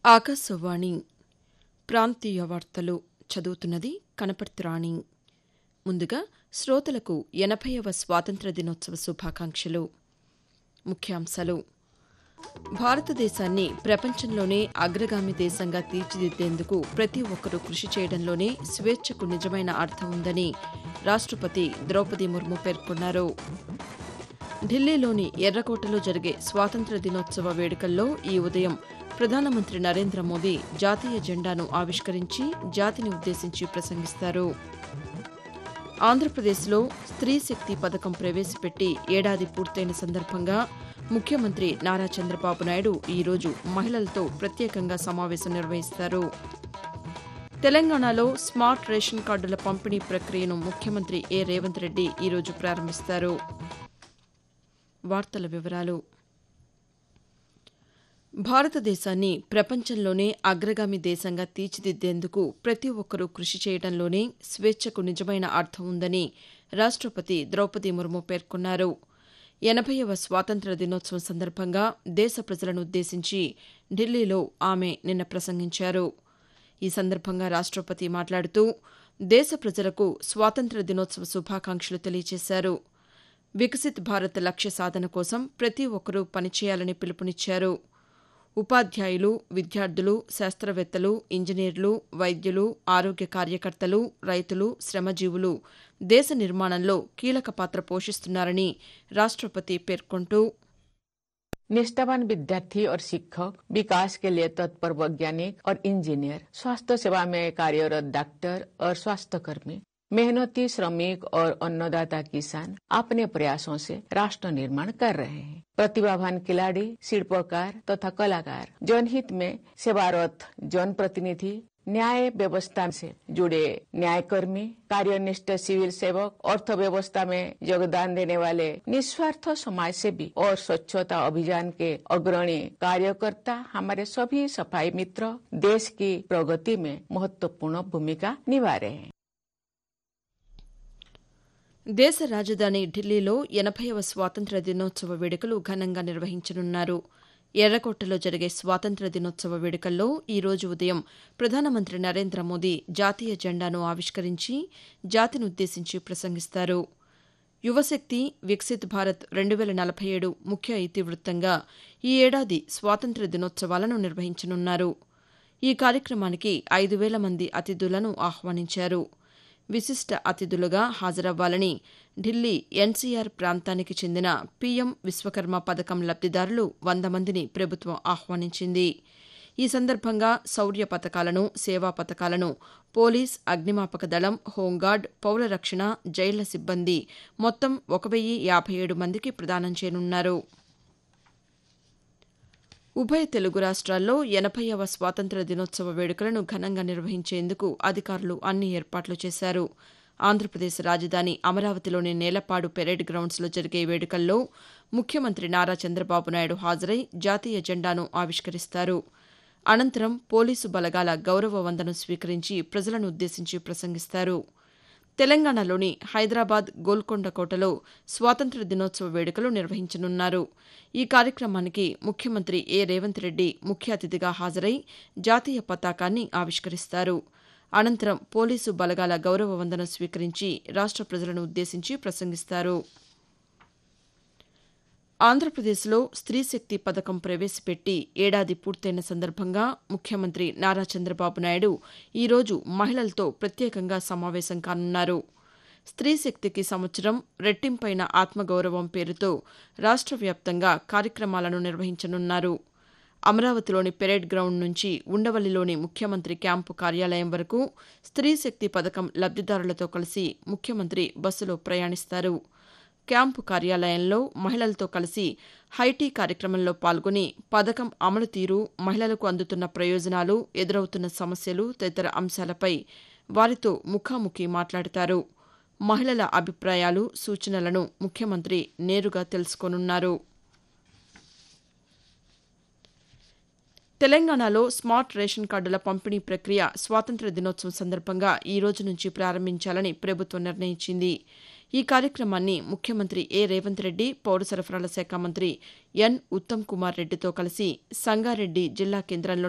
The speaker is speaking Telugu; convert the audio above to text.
ఆకాశవాణి ప్రాంతీయ వార్తలు చదువుతున్నది కనపర్తి రాణి ముందుగా శ్రోతలకు ఎనభైవ స్వాతంత్ర దినోత్సవ శుభాకాంక్షలు ముఖ్యాంశాలు భారతదేశాన్ని ప్రపంచంలోనే అగ్రగామి దేశంగా తీర్చిదిద్దేందుకు ప్రతి ఒక్కరూ కృషి చేయడంలోనే స్వేచ్ఛకు నిజమైన అర్థం ఉందని రాష్టపతి ద్రౌపది ముర్ము పేర్కొన్నారు ఢిల్లీలోని ఎర్రకోటలో జరిగే స్వాతంత్ర దినోత్సవ వేడుకల్లో ఈ ఉదయం ప్రధానమంత్రి నరేంద్ర మోదీ జాతీయ జెండాను ఆవిష్కరించి జాతిని ఉద్దేశించి ప్రసంగిస్తారు ఆంధ్రప్రదేశ్లో స్త్రీ శక్తి పథకం ప్రవేశపెట్టి ఏడాది పూర్తయిన సందర్భంగా ముఖ్యమంత్రి నారా చంద్రబాబు నాయుడు ఈరోజు మహిళలతో ప్రత్యేకంగా సమావేశం నిర్వహిస్తారు తెలంగాణలో స్మార్ట్ రేషన్ కార్డుల పంపిణీ ప్రక్రియను ముఖ్యమంత్రి ఏ రేవంత్ రెడ్డి ఈరోజు ప్రారంభిస్తారు వార్తల వివరాలు భారతదేశాన్ని ప్రపంచంలోనే అగ్రగామి దేశంగా తీర్చిదిద్దేందుకు ప్రతి ఒక్కరూ కృషి చేయడంలోనే స్వేచ్ఛకు నిజమైన అర్థం ఉందని రాష్టపతి ద్రౌపది ముర్ము పేర్కొన్నారు ఎనభైవ స్వాతంత్ర దినోత్సవం సందర్భంగా దేశ ప్రజలను ఉద్దేశించి ఢిల్లీలో ఆమె నిన్న ప్రసంగించారు ఈ సందర్భంగా రాష్టపతి మాట్లాడుతూ దేశ ప్రజలకు స్వాతంత్ర దినోత్సవ శుభాకాంక్షలు తెలియజేశారు వికసిత్ భారత్ లక్ష్య సాధన కోసం ప్రతి ఒక్కరూ పనిచేయాలని పిలుపునిచ్చారు ఉపాధ్యాయులు విద్యార్థులు శాస్త్రవేత్తలు ఇంజనీర్లు వైద్యులు ఆరోగ్య కార్యకర్తలు రైతులు శ్రమజీవులు దేశ నిర్మాణంలో కీలక పాత్ర పోషిస్తున్నారని రాష్టపతి పేర్కొంటూ निष्ठावान विद्यार्थी और शिक्षक विकास के लिए तत्पर वैज्ञानिक और इंजीनियर स्वास्थ्य सेवा में कार्यरत डॉक्टर और स्वास्थ्य कर्मी मेहनती श्रमिक और अन्नदाता किसान अपने प्रयासों से राष्ट्र निर्माण कर रहे हैं प्रतिभावान खिलाड़ी शिल्पकार तथा कलाकार जनहित में सेवारत जनप्रतिनिधि न्याय व्यवस्था से जुड़े न्यायकर्मी कार्यनिष्ठ सिविल सेवक अर्थव्यवस्था में योगदान देने वाले निस्वार्थ समाज सेवी और स्वच्छता अभियान के अग्रणी कार्यकर्ता हमारे सभी सफाई मित्र देश की प्रगति में महत्वपूर्ण भूमिका निभा रहे हैं దేశ రాజధాని ఢిల్లీలో ఎనభైవ స్వాతంత్ర దినోత్సవ వేడుకలు ఘనంగా నిర్వహించనున్నారు ఎర్రకోటలో జరిగే స్వాతంత్ర దినోత్సవ వేడుకల్లో ఈ రోజు ఉదయం ప్రధానమంత్రి నరేంద్ర మోదీ జాతీయ జెండాను ఆవిష్కరించి జాతినుద్దేశించి ప్రసంగిస్తారు యువశక్తి వికసిత్ భారత్ రెండు వేల నలభై ఏడు ముఖ్య ఇతివృత్తంగా ఈ ఏడాది స్వాతంత్ర దినోత్సవాలను నిర్వహించనున్నారు ఈ కార్యక్రమానికి ఐదు వేల మంది అతిథులను ఆహ్వానించారు విశిష్ట అతిథులుగా హాజరవ్వాలని ఢిల్లీ ఎన్సీఆర్ ప్రాంతానికి చెందిన పీఎం విశ్వకర్మ పథకం లబ్దిదారులు వంద మందిని ప్రభుత్వం ఆహ్వానించింది ఈ సందర్భంగా శౌర్య పథకాలను సేవా పథకాలను పోలీస్ అగ్నిమాపక దళం హోంగార్డ్ పౌర రక్షణ జైళ్ల సిబ్బంది మొత్తం ఒక వెయ్యి యాభై ఏడు మందికి ప్రదానం చేయనున్నారు ఉభయ తెలుగు రాష్ట్రాల్లో ఎనభైవ స్వాతంత్ర దినోత్సవ వేడుకలను ఘనంగా నిర్వహించేందుకు అధికారులు అన్ని ఏర్పాట్లు చేశారు ఆంధ్రప్రదేశ్ రాజధాని అమరావతిలోని నేలపాడు పెరేడ్ గ్రౌండ్స్లో జరిగే వేడుకల్లో ముఖ్యమంత్రి నారా చంద్రబాబు నాయుడు హాజరై జాతీయ జెండాను ఆవిష్కరిస్తారు అనంతరం పోలీసు బలగాల గౌరవ వందనం స్వీకరించి ప్రజలను ఉద్దేశించి ప్రసంగిస్తారు తెలంగాణలోని హైదరాబాద్ గోల్కొండ కోటలో స్వాతంత్ర దినోత్సవ వేడుకలు నిర్వహించనున్నారు ఈ కార్యక్రమానికి ముఖ్యమంత్రి ఏ రేవంత్ రెడ్డి ముఖ్య అతిథిగా హాజరై జాతీయ పతాకాన్ని ఆవిష్కరిస్తారు అనంతరం పోలీసు బలగాల గౌరవ వందనం స్వీకరించి రాష్ట ప్రజలను ఉద్దేశించి ప్రసంగిస్తారు ఆంధ్రప్రదేశ్లో స్త్రీశక్తి పథకం ప్రవేశపెట్టి ఏడాది పూర్తయిన సందర్భంగా ముఖ్యమంత్రి నారా చంద్రబాబు నాయుడు ఈరోజు మహిళలతో ప్రత్యేకంగా సమావేశం కానున్నారు స్త్రీశక్తికి సంవత్సరం రెట్టింపైన ఆత్మగౌరవం పేరుతో రాష్ట్ర వ్యాప్తంగా కార్యక్రమాలను నిర్వహించనున్నారు అమరావతిలోని పెరేడ్ గ్రౌండ్ నుంచి ఉండవల్లిలోని ముఖ్యమంత్రి క్యాంపు కార్యాలయం వరకు స్త్రీశక్తి పథకం లబ్దిదారులతో కలిసి ముఖ్యమంత్రి బస్సులో ప్రయాణిస్తారు క్యాంపు కార్యాలయంలో మహిళలతో కలిసి హైటీ కార్యక్రమంలో పాల్గొని పథకం అమలు తీరు మహిళలకు అందుతున్న ప్రయోజనాలు ఎదురవుతున్న సమస్యలు తదితర అంశాలపై వారితో ముఖాముఖి మాట్లాడతారు మహిళల అభిప్రాయాలు సూచనలను ముఖ్యమంత్రి నేరుగా తెలుసుకోనున్నారు తెలంగాణలో స్మార్ట్ రేషన్ కార్డుల పంపిణీ ప్రక్రియ స్వాతంత్ర దినోత్సవం సందర్భంగా ఈ రోజు నుంచి ప్రారంభించాలని ప్రభుత్వం నిర్ణయించింది ఈ కార్యక్రమాన్ని ముఖ్యమంత్రి ఏ రేవంత్ రెడ్డి పౌర సరఫరాల శాఖ మంత్రి ఎన్ ఉత్తమ్ కుమార్ రెడ్డితో కలిసి సంగారెడ్డి జిల్లా కేంద్రంలో